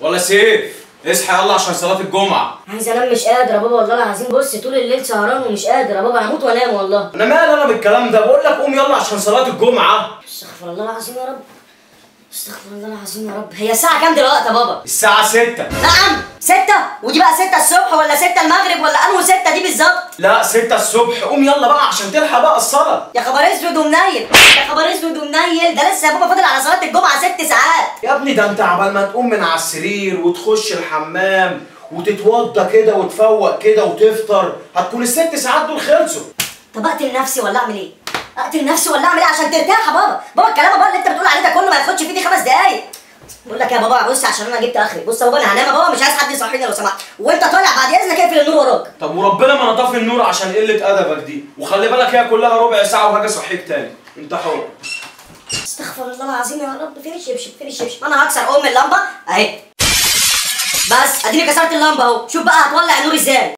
ولا سيف اصحى يلا عشان صلاه الجمعه عايز انام مش قادر يا بابا والله العظيم بص طول الليل سهران ومش قادر يا بابا هموت وانام والله انا مالي انا بالكلام ده بقول لك قوم يلا عشان صلاه الجمعه استغفر الله العظيم يا رب استغفر الله العظيم يا رب هي الساعة كام دلوقتي يا بابا؟ الساعه 6 نعم ستة ودي بقى ستة الصبح ولا ستة المغرب ولا أنهي ستة دي بالظبط؟ لا 6 الصبح قوم يلا بقى عشان تلحق بقى الصلاه يا خبر اسود ومنيل يا خبر اسود ومنيل ده لسه يا بابا فاضل على صلاة الجمعة ست ساعات يا ابني ده انت عبال ما تقوم من على السرير وتخش الحمام وتتوضى كده وتفوق كده وتفطر هتكون الست ساعات دول خلصوا طب اقتل نفسي ولا اعمل ايه؟ اقتل نفسي ولا اعمل ايه عشان ترتاح يا بابا؟ بابا الكلام بقى اللي انت بتقول عليه ده كله ما ياخدش في ايدي خمس دقايق بقول لك يا بابا بص عشان انا جبت اخري بص يا بابا انا هنام يا بابا مش عايز حد يصحيني لو سمحت وانت طالع بعد اذنك اقفل النور وراك طب وربنا ما نطفي النور عشان قله ادبك دي وخلي بالك هي كلها ربع ساعه وهاجي اصحيك تاني انت حر استغفر الله العظيم يا رب فين الشبشب فين الشبشب انا هكسر ام اللمبه اهي بس اديني كسرت اللمبه اهو شوف بقى هتولع النور ازاي